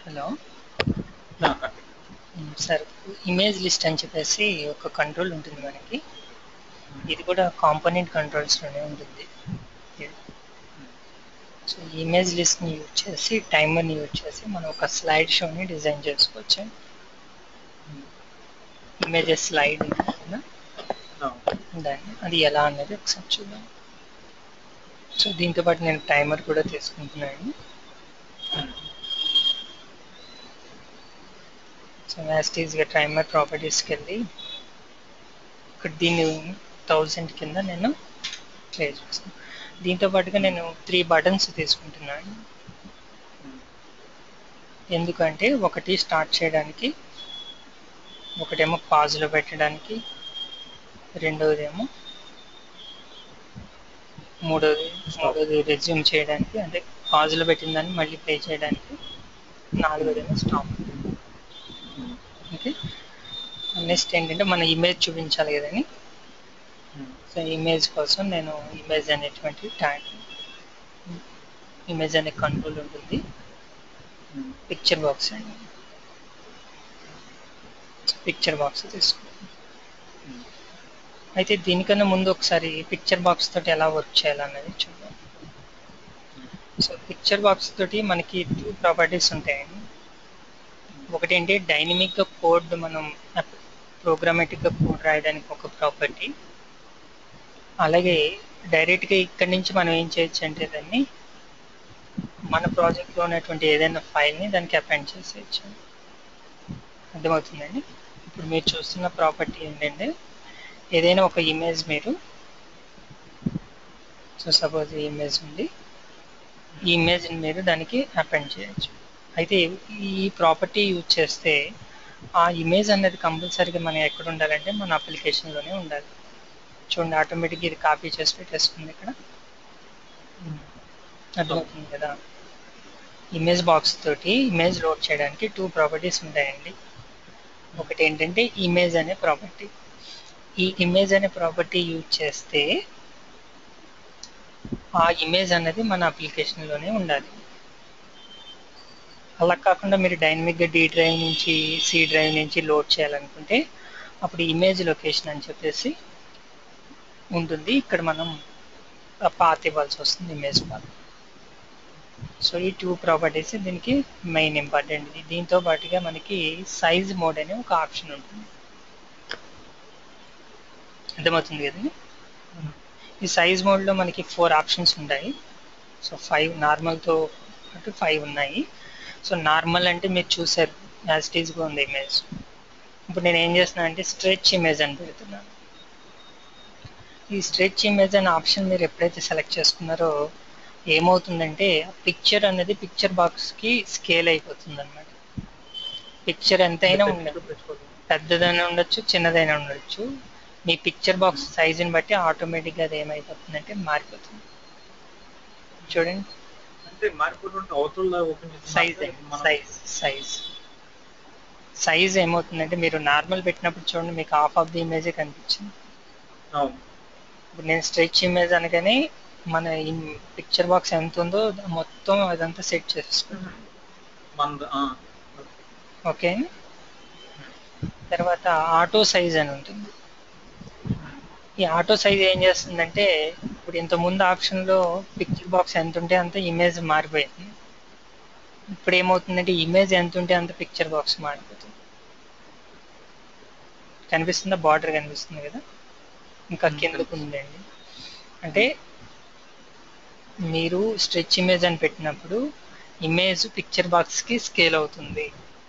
Hello ఆ, sir image list అని చెప్పేసి ఒక కంట్రోల్ ఉంటుంది మనకి ఇది కూడా కాంపోనెంట్ కంట్రోల్స్లోనే ఉంటుంది సో ఇమేజ్ లిస్ట్ని యూజ్ చేసి టైమర్ని యూజ్ చేసి మనం ఒక స్లైడ్ షోని డిజైన్ చేసుకోవచ్చు ఇమేజెస్ స్లైడ్ ఉంటుంది కదా ఆ, దాన్ని అది ఎలా అనేది ఒకసారి చూద్దాం సో దీంతో పాటు నేను టైమర్ కూడా తీసుకుంటున్నాను సో యాస్టీస్గా టైమర్ ప్రాపర్టీస్కి వెళ్ళి ఇక్కడ దీన్ని థౌజండ్ కింద నేను ప్లే చేస్తాను దీంతో పాటుగా నేను త్రీ బటన్స్ తీసుకుంటున్నాను ఎందుకంటే ఒకటి స్టార్ట్ చేయడానికి ఒకటేమో పాజ్లో పెట్టడానికి రెండవదేమో మూడోది మూడోది రెజ్యూమ్ చేయడానికి అంటే పాజ్లో పెట్టిన దాన్ని మళ్ళీ ప్లే చేయడానికి నాలుగోదేమో స్టాప్ ఓకే నెక్స్ట్ ఏంటంటే మన ఇమేజ్ చూపించాలి కదని సో ఇమేజ్ కోసం నేను ఇమేజ్ అనేటువంటి ట్యాగ్ ఇమేజ్ అనే కంట్రోల్ ఉంటుంది పిక్చర్ బాక్స్ అండి పిక్చర్ బాక్స్ తీసుకుంటాం అయితే దీనికన్నా ముందు ఒకసారి పిక్చర్ బాక్స్ తోటి ఎలా వర్క్ చేయాలన్నది చూద్దాం సో పిక్చర్ బాక్స్ తోటి మనకి టూ ప్రాపర్టీస్ ఉంటాయండి ఒకటి ఏంటి డైనమిక్గా కోడ్ మనం ప్రోగ్రామేటిక్గా కోడ్ రాయడానికి ఒక ప్రాపర్టీ అలాగే డైరెక్ట్గా ఇక్కడి నుంచి మనం ఏం చేయొచ్చు అంటే దాన్ని మన ప్రాజెక్ట్లో ఉన్నటువంటి ఏదైనా ఫైల్ని దానికి అపెండ్ చేసేయచ్చు అర్థమవుతుందండి ఇప్పుడు మీరు చూస్తున్న ప్రాపర్టీ ఏంటంటే ఏదైనా ఒక ఇమేజ్ మీరు సో సపోజ్ ఈ ఇమేజ్ ఉంది ఈ ఇమేజ్ని మీరు దానికి అపెండ్ చేయొచ్చు అయితే ఈ ప్రాపర్టీ యూజ్ చేస్తే ఆ ఇమేజ్ అనేది కంపల్సరీగా మనం ఎక్కడ ఉండాలంటే మన అప్లికేషన్లోనే ఉండాలి చూడండి ఆటోమేటిక్గా ఇది కాపీ చేసి పెట్టేసుకుంది ఇక్కడ అర్థమవుతుంది కదా ఇమేజ్ బాక్స్ తోటి ఇమేజ్ లోడ్ చేయడానికి టూ ప్రాపర్టీస్ ఉంటాయండి ఒకటి ఏంటంటే ఇమేజ్ అనే ప్రాపర్టీ ఈ ఇమేజ్ అనే ప్రాపర్టీ యూజ్ చేస్తే ఆ ఇమేజ్ అనేది మన అప్లికేషన్లోనే ఉండాలి అలా కాకుండా మీరు డైనమిక్గా డి డ్రైవ్ నుంచి సి డ్రైవ్ నుంచి లోడ్ చేయాలనుకుంటే అప్పుడు ఇమేజ్ లొకేషన్ అని చెప్పేసి ఉంటుంది ఇక్కడ మనం పాత్ ఇవ్వాల్సి వస్తుంది ఇమేజ్ పాత్ సో ఈ టూ ప్రాపర్టీస్ దీనికి మెయిన్ ఇంపార్టెంట్ దీంతో పాటుగా మనకి సైజ్ మోడ్ అనే ఒక ఆప్షన్ ఉంటుంది అర్థమవుతుంది కదండి ఈ సైజ్ మోడ్లో మనకి ఫోర్ ఆప్షన్స్ ఉంటాయి సో ఫైవ్ నార్మల్తో పాటు ఫైవ్ ఉన్నాయి సో నార్మల్ అంటే మీరు చూసారు యాజ్ టీజ్గా ఉంది ఇమేజ్ ఇప్పుడు నేను ఏం చేస్తున్నాను అంటే స్ట్రెచ్ ఇమేజ్ అని పెడుతున్నాను ఈ స్ట్రెచ్ ఇమేజ్ అనే ఆప్షన్ మీరు ఎప్పుడైతే సెలెక్ట్ చేసుకున్నారో ఏమవుతుందంటే పిక్చర్ అనేది పిక్చర్ బాక్స్కి స్కేల్ అయిపోతుంది అనమాట పిక్చర్ ఎంతైనా ఉండదు పెద్దదైనా ఉండొచ్చు చిన్నదైనా ఉండొచ్చు మీ పిక్చర్ బాక్స్ సైజుని బట్టి ఆటోమేటిక్గా అది ఏమైపోతుందంటే మారిపోతుంది చూడండి అంటే మారిపోతుంటే అవతల open size size size size ఏమవుతుందంటే మీరు నార్మల్ పెట్టినప్పుడు చూడండి మీకు హాఫ్ ఆఫ్ ది ఇమేజే కనిపించింది అవును ఇప్పుడు నేను స్ట్రెచ్ ఇమేజ్ అనగానే మన పిక్చర్ బాక్స్ ఎంత ఉందో మొత్తం అదంతా సెట్ చేసుకుంటాం మన ఆ, ఓకే తర్వాత ఆటో సైజ్ అని ఉంటుంది ఈ ఆటో సైజ్ ఏం చేస్తుందంటే ఇప్పుడు ఇంత ముందు ఆప్షన్లో పిక్చర్ బాక్స్ ఎంత ఉంటే అంత ఇమేజ్ మారిపోయింది ఇప్పుడు ఏమవుతుందంటే ఇమేజ్ ఎంత ఉంటే అంత పిక్చర్ బాక్స్ మారిపోతుంది కనిపిస్తుందా బార్డర్ కనిపిస్తుంది కదా ఇంకా కిందకు ఉందండి అంటే మీరు స్ట్రెచ్ ఇమేజ్ అని పెట్టినప్పుడు ఇమేజ్ పిక్చర్ బాక్స్కి స్కేల్ అవుతుంది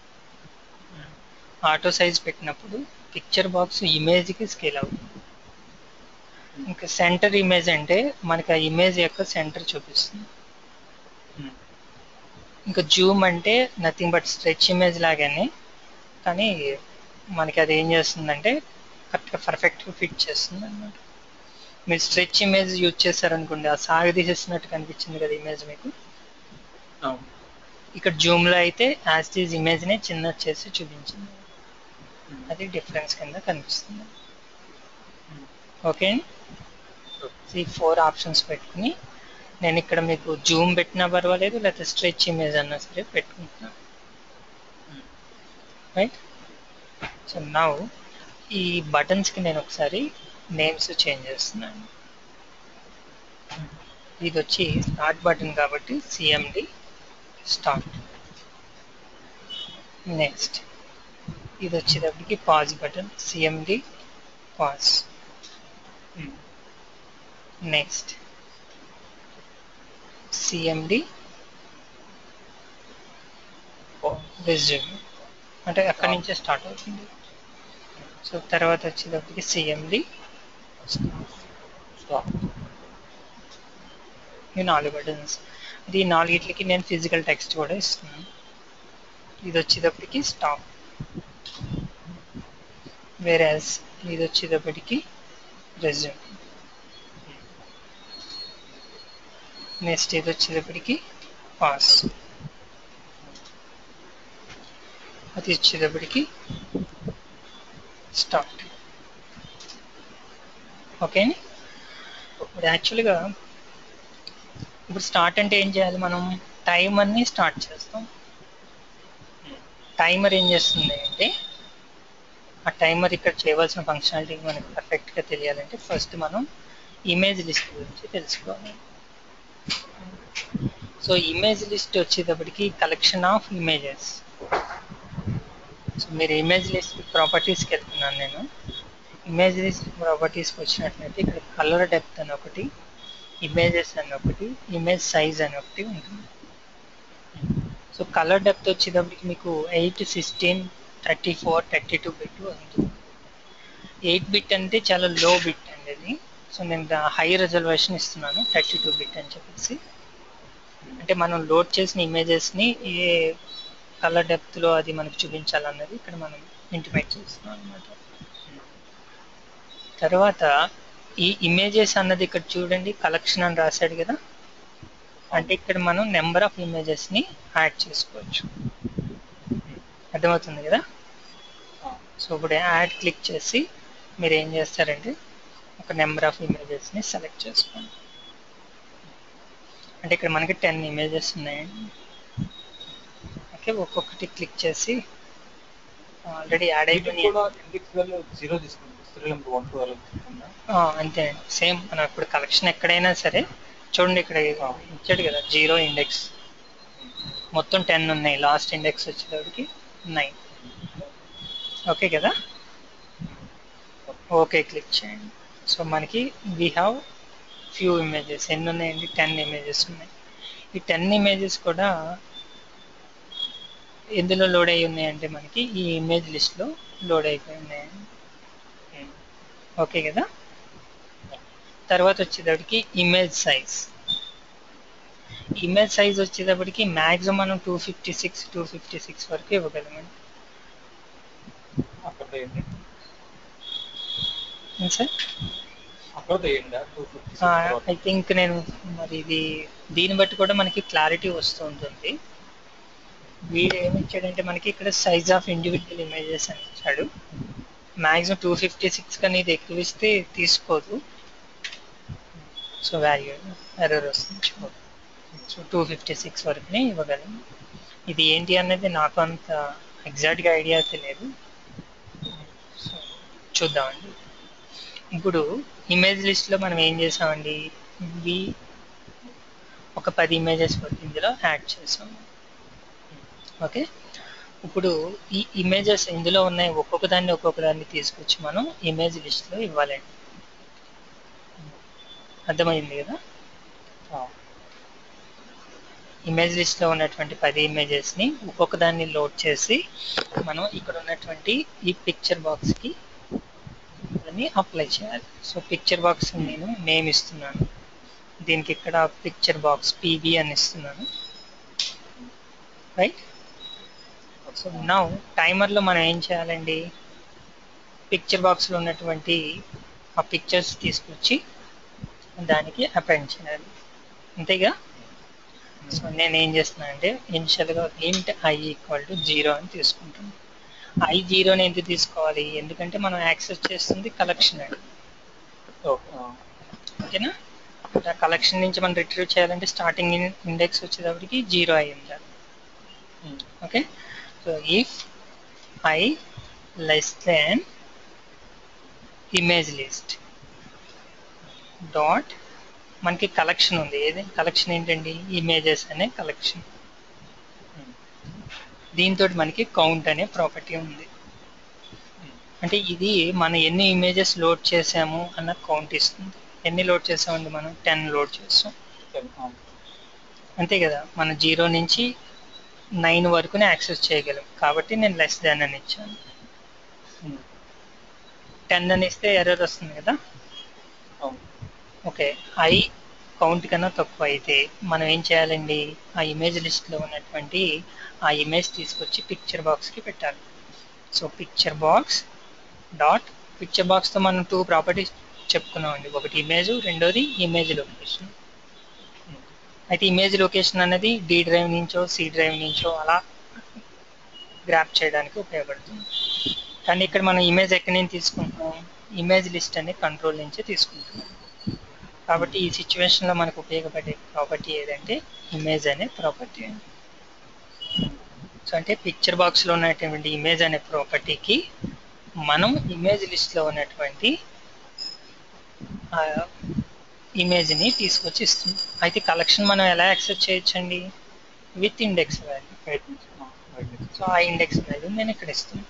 ఆటో సైజ్ పెట్టినప్పుడు పిక్చర్ బాక్స్ ఇమేజ్కి స్కేల్ అవుతుంది ఇంకా సెంటర్ ఇమేజ్ అంటే మనకి ఆ ఇమేజ్ యొక్క సెంటర్ చూపిస్తుంది ఉమ్, ఇంకా జూమ్ అంటే నథింగ్ బట్ స్ట్రెచ్ ఇమేజ్ లాగానే కానీ మనకి అది ఏం చేస్తుందంటే కరెక్ట్గా పర్ఫెక్ట్గా ఫిట్ చేస్తుంది అనమాట మీరు స్ట్రెచ్ ఇమేజ్ యూజ్ చేశారనుకోండి ఆ సాగ తీసేసినట్టు కనిపించింది కదా ఇమేజ్ మీకు అవును ఇక్కడ జూమ్లో అయితే యాజ్ ఈజ్ ఇమేజ్ని చిన్న చేసి చూపించింది ఉమ్, అది డిఫరెన్స్ కింద కనిపిస్తుంది ఉమ్, ఓకే ఈ ఫోర్ ఆప్షన్స్ పెట్టుకుని నేను ఇక్కడ మీకు జూమ్ పెట్టినా పర్వాలేదు లేకపోతే స్ట్రెచ్ ఇమేజ్ అన్నా సరే పెట్టుకుంటున్నాను రైట్ సో నౌ ఈ బటన్స్కి నేను ఒకసారి నేమ్స్ చేంజ్ చేస్తున్నాను ఇది వచ్చి స్టార్ట్ బటన్ కాబట్టి సిఎండి స్టార్ట్ నెక్స్ట్ ఇది వచ్చేటప్పటికి pause button CMD pause next CMD resume అంటే అక్కడి నుంచే స్టార్ట్ అవుతుంది సో తర్వాత వచ్చేటప్పటికి సిఎండి స్టాప్ ఈ నాలుగు బటన్స్ ఇది ఈ నాలుగిట్లకి నేను ఫిజికల్ టెక్స్ట్ కూడా ఇస్తున్నాను ఇది వచ్చేటప్పటికి స్టాప్ వేరే ఇది వచ్చేటప్పటికి రెజ్యూమ్ నెక్స్ట్ ఇది వచ్చేటప్పటికి పాస్ అది వచ్చేటప్పటికి స్టార్ట్ ఓకేని ఇప్పుడు యాక్చువల్గా ఇప్పుడు స్టార్ట్ అంటే ఏం చేయాలి మనం టైమర్ని స్టార్ట్ చేస్తాం టైమర్ ఏం చేస్తుంది అంటే ఆ టైమర్ ఇక్కడ చేయవలసిన ఫంక్షనాలిటీ మనకి పర్ఫెక్ట్గా తెలియాలంటే ఫస్ట్ మనం ఇమేజ్ లిస్ట్ గురించి తెలుసుకోవాలి సో ఇమేజ్ లిస్ట్ వచ్చేటప్పటికి కలెక్షన్ ఆఫ్ ఇమేజెస్ సో మీరు ఇమేజ్ లిస్ట్ ప్రాపర్టీస్కి వెళ్తున్నాను నేను ఇమేజ్ లిస్ట్ ప్రాపర్టీస్కి వచ్చినట్లయితే ఇక్కడ కలర్ డెప్త్ అని ఒకటి ఇమేజెస్ అని ఒకటి ఇమేజ్ సైజ్ అని ఒకటి ఉంటుంది సో కలర్ డెప్త్ వచ్చేటప్పటికి మీకు eight sixteen thirty four thirty two bit ఉంటుంది ఎయిట్ బిట్ అంటే చాలా లో బిట్ అండి అది సో నేను హై రెజల్యూషన్ ఇస్తున్నాను థర్టీ టూ బిట్ అని చెప్పేసి అంటే మనం లోడ్ చేసిన ఇమేజెస్ని ఏ కలర్ డెప్త్లో అది మనకు చూపించాలన్నది ఇక్కడ మనం ఇంటిమేట్ చేస్తున్నాం అనమాట తర్వాత ఈ ఇమేజెస్ అన్నది ఇక్కడ చూడండి కలెక్షన్ అని రాశాడు కదా అంటే ఇక్కడ మనం నెంబర్ ఆఫ్ ఇమేజెస్ని యాడ్ చేసుకోవచ్చు అర్థమవుతుంది కదా సో ఇప్పుడు యాడ్ క్లిక్ చేసి మీరు ఏం చేస్తారంటే ఒక నెంబర్ ఆఫ్ ఇమేజెస్ని సెలెక్ట్ చేసుకోండి అంటే ఇక్కడ మనకి టెన్ ఇమేజెస్ ఉన్నాయండి ఓకే ఒక్కొక్కటి క్లిక్ చేసి ఆల్రెడీ యాడ్ అయిపోయినాయి కూడా ఇండెక్స్ వాల్యూ జీరో తీసుకుంటుంది త్రీ నెంబర్ వన్ టూ అలా తీసుకుందా ఆ, అంతే అండి సేమ్ మనం ఇప్పుడు కలెక్షన్ ఎక్కడైనా సరే చూడండి ఇక్కడ ఇచ్చాడు కదా జీరో ఇండెక్స్ మొత్తం టెన్ ఉన్నాయి లాస్ట్ ఇండెక్స్ వచ్చేటప్పటికి నైన్ ఓకే కదా ఓకే క్లిక్ చేయండి సో మనకి వీ హ్యావ్ ఫ్యూ ఇమేజెస్ ఎన్ని ఉన్నాయండి టెన్ ఇమేజెస్ ఉన్నాయి ఈ టెన్ ఇమేజెస్ కూడా ఎందులో లోడ్ అయి ఉన్నాయంటే మనకి ఈ ఇమేజ్ లిస్ట్లో లోడ్ అయిపోయి ఉన్నాయండి ఓకే కదా తర్వాత వచ్చేటప్పటికి ఇమేజ్ సైజ్ ఇమేజ్ సైజ్ వచ్చేటప్పటికి మ్యాక్సిమం మనం two fifty six two fifty six వరకు ఇవ్వగలమండి అక్కడ వేయండి ఏం సార్ అక్కడ వేయండి టూ ఫిఫ్టీ ఐ థింక్ నేను మరి ఇది దీన్ని బట్టి కూడా మనకి క్లారిటీ వస్తూ ఉంటుంది వీడు ఏమి ఇచ్చాడంటే మనకి ఇక్కడ సైజ్ ఆఫ్ ఇండివిజువల్ ఇమేజెస్ అని ఇచ్చాడు మ్యాక్సిమం టూ ఫిఫ్టీ సిక్స్ కానీ ఇది ఎక్కువ ఇస్తే తీసుకోదు సో వాల్యూ ఎర్రర్ వస్తుంది సో టూ ఫిఫ్టీ సిక్స్ వరకునే ఇవ్వగలను ఇది ఏంటి అన్నది నాకు అంత ఎగ్జాక్ట్గా ఐడియా తెలియదు సో చూద్దామండి ఇప్పుడు ఇమేజ్ లిస్ట్లో మనం ఏం చేసామండి ఇవి ఒక పది ఇమేజెస్ వరకు ఇందులో యాడ్ చేసాం ఓకే ఇప్పుడు ఈ ఇమేజెస్ ఇందులో ఉన్నాయి ఒక్కొక్క దాన్ని ఒక్కొక్క దాన్ని తీసుకొచ్చి మనం ఇమేజ్ లిస్ట్లో ఇవ్వాలండి అర్థమైంది కదా ఇమేజ్ లిస్ట్లో ఉన్నటువంటి పది ఇమేజెస్ని ఒక్కొక్క దాన్ని లోడ్ చేసి మనం ఇక్కడ ఉన్నటువంటి ఈ పిక్చర్ బాక్స్కి దాన్ని అప్లై చేయాలి సో పిక్చర్ బాక్స్ నేను నేమ్ ఇస్తున్నాను దీనికి ఇక్కడ పిక్చర్ బాక్స్ పీబీ అని ఇస్తున్నాను రైట్ సో నౌ టైమర్లో మనం ఏం చేయాలండి పిక్చర్ బాక్స్లో ఉన్నటువంటి ఆ పిక్చర్స్ తీసుకొచ్చి దానికి అపెండ్ చేయాలి అంతేగా సో నేను ఏం చేస్తున్నా అంటే ఇనిషియల్గా ఇంట్ ఐ ఈక్వల్ టు జీరో అని తీసుకుంటాను ఐ జీరోని ఎందుకు తీసుకోవాలి ఎందుకంటే మనం యాక్సెస్ చేస్తుంది కలెక్షన్ అండి ఓకేనా ఆ కలెక్షన్ నుంచి మనం రిట్రీవ్ చేయాలంటే స్టార్టింగ్ ఇండెక్స్ వచ్చేటప్పటికి జీరో అయి ఉండాలి okay so if I less than image list dot మనకి కలెక్షన్ ఉంది ఏది కలెక్షన్ ఏంటండి ఇమేజెస్ అనే కలెక్షన్ దీంతో మనకి కౌంట్ అనే ప్రాపర్టీ ఉంది అంటే ఇది మనం ఎన్ని ఇమేజెస్ లోడ్ చేసాము అన్న కౌంట్ ఇస్తుంది ఎన్ని లోడ్ చేసామండి మనం టెన్ లోడ్ చేసాం అంతే కదా మన జీరో నుంచి నైన్ వరకునే యాక్సెస్ చేయగలం కాబట్టి నేను లెస్ దాన్ అని ఇచ్చాను టెన్ అని ఇస్తే ఎర్రర్ వస్తుంది కదా ఓకే ఐ కౌంట్ కన్నా తక్కువ అయితే మనం ఏం చేయాలండి ఆ ఇమేజ్ లిస్ట్లో ఉన్నటువంటి ఆ ఇమేజ్ తీసుకొచ్చి పిక్చర్ బాక్స్కి పెట్టాలి so picture box dot picture బాక్స్తో మనం టూ ప్రాపర్టీస్ చెప్పుకున్నామండి ఒకటి ఇమేజ్ రెండోది ఇమేజ్ లొకేషన్ అయితే ఇమేజ్ లొకేషన్ అనేది డి డ్రైవ్ నుంచో సి డ్రైవ్ నుంచో అలా గ్రాప్ చేయడానికి ఉపయోగపడుతుంది కానీ ఇక్కడ మనం ఇమేజ్ ఎక్కడి నుంచి తీసుకుంటున్నాం ఇమేజ్ లిస్ట్ అనే కంట్రోల్ నుంచి తీసుకుంటున్నాం కాబట్టి ఈ సిచ్యువేషన్లో మనకు ఉపయోగపడే ప్రాపర్టీ ఏదంటే ఇమేజ్ అనే ప్రాపర్టీ అండి సో అంటే పిక్చర్ బాక్స్లో ఉన్నటువంటి ఇమేజ్ అనే ప్రాపర్టీకి మనం ఇమేజ్ లిస్ట్లో ఉన్నటువంటి ఇమేజ్ని తీసుకొచ్చి ఇస్తుంది అయితే కలెక్షన్ మనం ఎలా యాక్సెస్ చేయొచ్చండి విత్ ఇండెక్స్ వాల్యూ సో ఆ ఇండెక్స్ వాల్యూ నేను ఇక్కడ ఇస్తున్నాను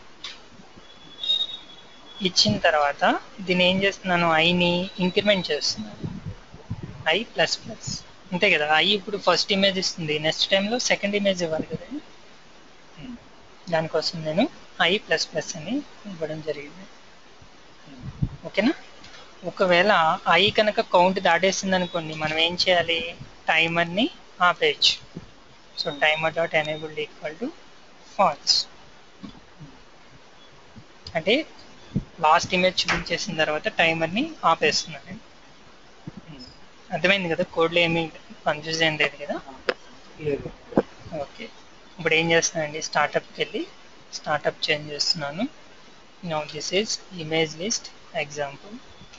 ఇచ్చిన తర్వాత దీన్ని ఏం చేస్తున్నాను ఐని ఇంక్రిమెంట్ చేస్తున్నాను ఐ ప్లస్ ప్లస్ అంతే కదా ఐ ఇప్పుడు ఫస్ట్ ఇమేజ్ ఇస్తుంది నెక్స్ట్ టైంలో సెకండ్ ఇమేజ్ ఇవ్వాలి కదా దానికోసం నేను ఐ ప్లస్ ప్లస్ అని ఇవ్వడం జరిగింది ఓకేనా ఒకవేళ ఐ కనుక కౌంట్ దాటేసింది అనుకోండి మనం ఏం చేయాలి టైమర్ని ఆపేయచ్చు so timer dot enabled equal to false అంటే లాస్ట్ ఇమేజ్ చూపించేసిన తర్వాత టైమర్ని ఆపేస్తున్నాను అర్థమైంది కదా కోడ్లో ఏమీ కన్ఫ్యూజ్ ఏం లేదు కదా ఓకే ఇప్పుడు ఏం చేస్తున్నానండి స్టార్టప్కి వెళ్ళి స్టార్టప్ చేంజ్ చేస్తున్నాను now this is image list example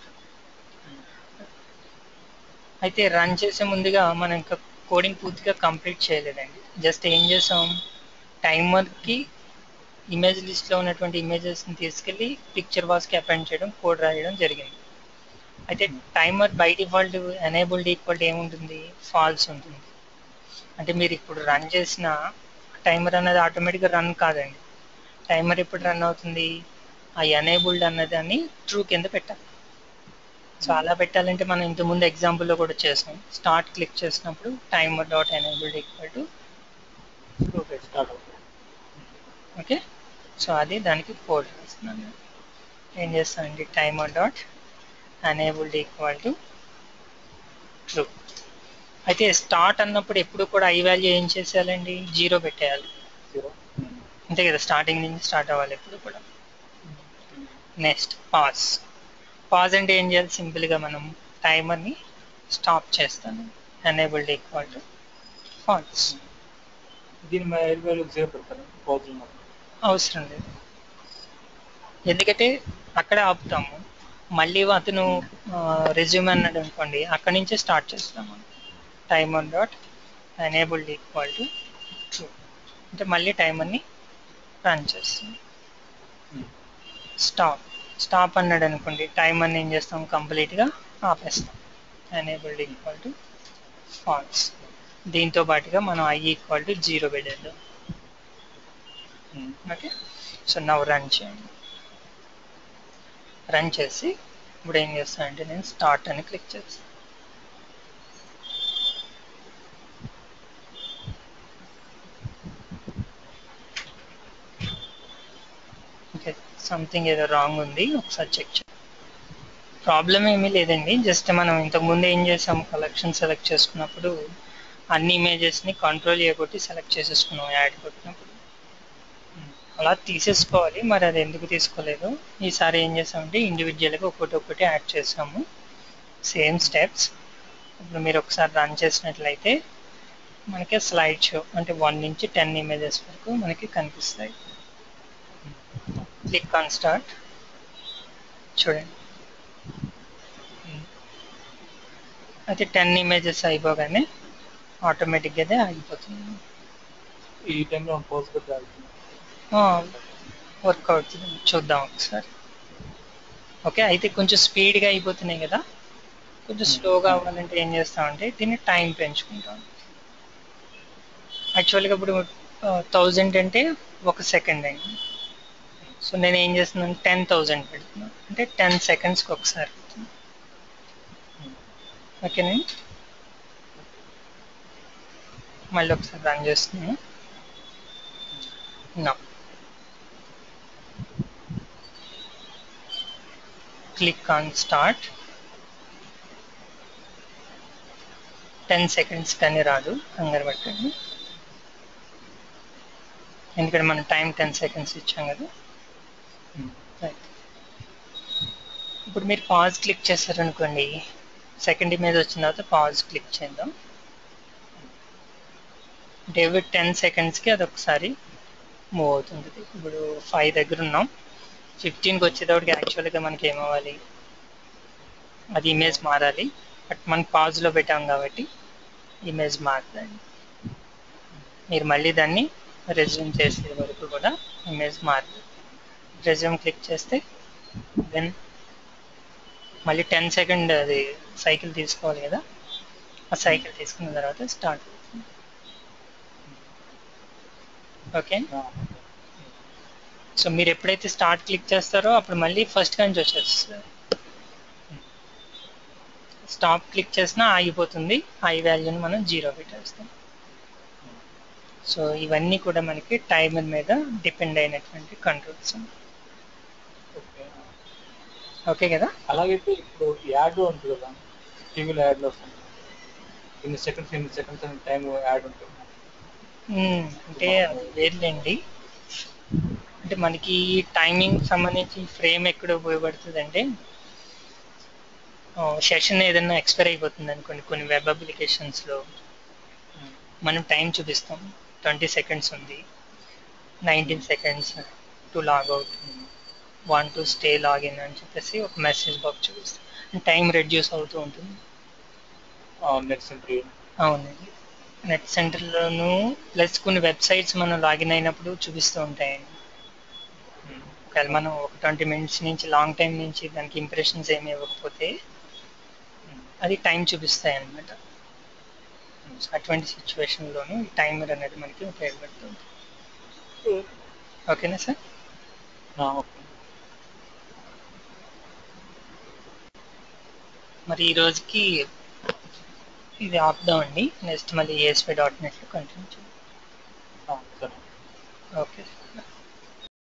అయితే రన్ చేసే ముందుగా మనం ఇంకా కోడింగ్ పూర్తిగా కంప్లీట్ చేయలేదండి జస్ట్ ఏం చేసాం టైమర్కి ఇమేజ్ లిస్ట్లో ఉన్నటువంటి ఇమేజెస్ని తీసుకెళ్ళి పిక్చర్ బాక్స్కి అపెండ్ చేయడం కోడ్ రాయడం జరిగింది అయితే timer by default enabled equal ఏముంటుంది ఫాల్స్ ఉంటుంది అంటే మీరు ఇప్పుడు రన్ చేసిన టైమర్ అనేది ఆటోమేటిక్గా రన్ కాదండి టైమర్ ఎప్పుడు రన్ అవుతుంది ఆ ఎనేబుల్డ్ అన్నదాన్ని ట్రూ కింద పెట్టాలి సో అలా పెట్టాలంటే మనం ఇంతకుముందు ఎగ్జాంపుల్లో కూడా చేసాం స్టార్ట్ క్లిక్ చేసినప్పుడు timer dot enabled equal to true start okay so అది దానికి కోడ్ రాస్తున్నాను ఏం చేస్తానండి timer dot enabled equal to true అయితే స్టార్ట్ అన్నప్పుడు ఎప్పుడు కూడా ఐ వాల్యూ ఏం చేసేయాలండి జీరో పెట్టేయాలి జీరో అంతే కదా స్టార్టింగ్ నుంచి స్టార్ట్ అవ్వాలి ఎప్పుడు కూడా నెక్స్ట్ పాజ్ పాజ్ అంటే ఏం చేయాలి సింపుల్గా మనం టైమర్ని స్టాప్ చేస్తాను ఎనేబుల్డ్ ఈక్వల్ టు ఫాల్స్ దీని ఎయిర్ వాల్యూ జీరో పెడతారు పౌజ్ ఉన్నప్పుడు అవసరం లేదు ఎందుకంటే అక్కడే ఆపుతాము మళ్ళీ అతను రెజ్యూమ్ అన్నాడు అనుకోండి అక్కడి నుంచే స్టార్ట్ చేస్తాము timer dot enabled equal to true అంటే మళ్ళీ టైమర్ని రన్ చేస్తాం స్టాప్ స్టాప్ అన్నాడు అనుకోండి టైమర్ని ఏం చేస్తాం కంప్లీట్గా ఆపేస్తాం ఎనేబుల్డ్ ఈక్వల్ టు ఫాల్స్ దీంతో పాటుగా మనం ఐ ఈక్వల్ టు జీరో పెట్టేద్దాం ఓకే సో నవ్వు రన్ చేయండి రన్ చేసి ఇప్పుడు ఏం చేస్తానంటే నేను స్టార్ట్ అని క్లిక్ చేస్తాను ఓకే సంథింగ్ ఏదో రాంగ్ ఉంది ఒకసారి చెక్ చేయండి ప్రాబ్లం ఏమీ లేదండి జస్ట్ మనం ఇంతకుముందు ఏం చేసాం కలెక్షన్ సెలెక్ట్ చేసుకున్నప్పుడు అన్ని ఇమేజెస్ని కంట్రోల్ చేయబట్టి సెలెక్ట్ చేసేసుకున్నాం యాడ్ కొట్టినప్పుడు అలా తీసేసుకోవాలి మరి అది ఎందుకు తీసుకోలేదు ఈసారి ఏం చేసామంటే ఇండివిజువల్గా ఒకటి ఒకటి యాడ్ చేసాము సేమ్ స్టెప్స్ ఇప్పుడు మీరు ఒకసారి రన్ చేసినట్లయితే మనకి స్లైడ్ షో అంటే వన్ నుంచి టెన్ ఇమేజెస్ వరకు మనకి కనిపిస్తాయి క్లిక్ ఆన్ స్టార్ట్ చూడండి అయితే టెన్ ఇమేజెస్ అయిపోగానే ఆటోమేటిక్గా ఆగిపోతుంది ఈ టైంలో పౌజ్ పెట్టి ఆ, వర్క్ అవుతుంది చూద్దాం ఒకసారి ఓకే అయితే కొంచెం స్పీడ్గా అయిపోతున్నాయి కదా కొంచెం స్లోగా అవ్వాలంటే ఏం చేస్తామంటే దీన్ని టైం పెంచుకుంటాం యాక్చువల్గా ఇప్పుడు థౌజండ్ అంటే ఒక సెకండ్ అండి సో నేను ఏం చేస్తున్నాను టెన్ థౌజండ్ పెడుతున్నాను అంటే టెన్ సెకండ్స్కి ఒకసారి పెడుతున్నాను ఓకేనండి మళ్ళీ ఒకసారి రన్ చేస్తున్నాను నా click on start ten seconds కానీ రాదు కంగారు పట్టండి ఎందుకంటే మనం టైం టెన్ సెకండ్స్ ఇచ్చాం కదా రైట్ ఇప్పుడు మీరు పాజ్ క్లిక్ చేశారనుకోండి సెకండ్ ఇమేజ్ వచ్చిన తర్వాత పాజ్ క్లిక్ చేద్దాం అంటే ఎవ్రీ టెన్ సెకండ్స్కి అది ఒకసారి మూవ్ అవుతుంది ఇప్పుడు ఫైవ్ దగ్గర ఉన్నాం ఫిఫ్టీన్కి వచ్చేటప్పటికి యాక్చువల్గా మనకి ఏమవ్వాలి అది ఇమేజ్ మారాలి బట్ మనం పాజ్లో పెట్టాం కాబట్టి ఇమేజ్ మారుతుంది మీరు మళ్ళీ దాన్ని రెజ్యూమ్ చేసే వరకు కూడా ఇమేజ్ మారుతుంది రెజ్యూమ్ క్లిక్ చేస్తే దెన్ మళ్ళీ టెన్ సెకండ్ అది సైకిల్ తీసుకోవాలి కదా ఆ సైకిల్ తీసుకున్న తర్వాత స్టార్ట్ అవుతుంది ఓకే సో మీరు ఎప్పుడైతే స్టార్ట్ క్లిక్ చేస్తారో అప్పుడు మళ్ళీ ఫస్ట్ నుంచి వచ్చేస్తుంది స్టాప్ క్లిక్ చేసినా ఆగిపోతుంది ఐ వాల్యూని మనం జీరో పెట్టేస్తాం సో ఇవన్నీ కూడా మనకి టైమర్ మీద డిపెండ్ అయినటువంటి కంట్రోల్స్ ఓకే ఓకే కదా అలాగైతే ఇప్పుడు యాడ్ ఉంటుంది కదా టీవీలో యాడ్లో వస్తుంది ఇన్ని సెకండ్స్ ఇన్ని సెకండ్స్ అని టైం యాడ్ ఉంటుంది మ్మ్. అంటే అది వేర్లేండి అంటే మనకి టైమింగ్ సంబంధించి ఫ్రేమ్ ఎక్కడ ఉపయోగపడుతుంది అంటే సెషన్ ఏదైనా ఎక్స్పైర్ అయిపోతుంది అనుకోండి కొన్ని వెబ్ అప్లికేషన్స్లో మనం టైం చూపిస్తాం ట్వంటీ సెకండ్స్ ఉంది nineteen seconds to log out want to stay login అని చెప్పేసి ఒక మెసేజ్ బాక్స్ చూపిస్తాం టైం రెడ్యూస్ అవుతూ ఉంటుంది నెట్ సెంటర్ అవునండి నెట్ సెంటర్లోను ప్లస్ కొన్ని వెబ్సైట్స్ మనం లాగిన్ అయినప్పుడు చూపిస్తూ ఉంటాయండి ఒకవేళ మనం ఒక ట్వంటీ మినిట్స్ నుంచి లాంగ్ టైం నుంచి దానికి ఇంప్రెషన్స్ ఏమి ఇవ్వకపోతే అది టైం చూపిస్తాయి అన్నమాట సో అటువంటి సిచ్యువేషన్లోను ఈ టైమర్ అనేది మనకి ఉపయోగపడుతుంది ఓకేనా సార్ ఓకే మరి ఈ రోజుకి ఇది ఆపుదామండి నెక్స్ట్ మళ్ళీ ఏఎస్పీ డాట్ నెట్లో కంటిన్యూ చేద్దాం సరే ఓకే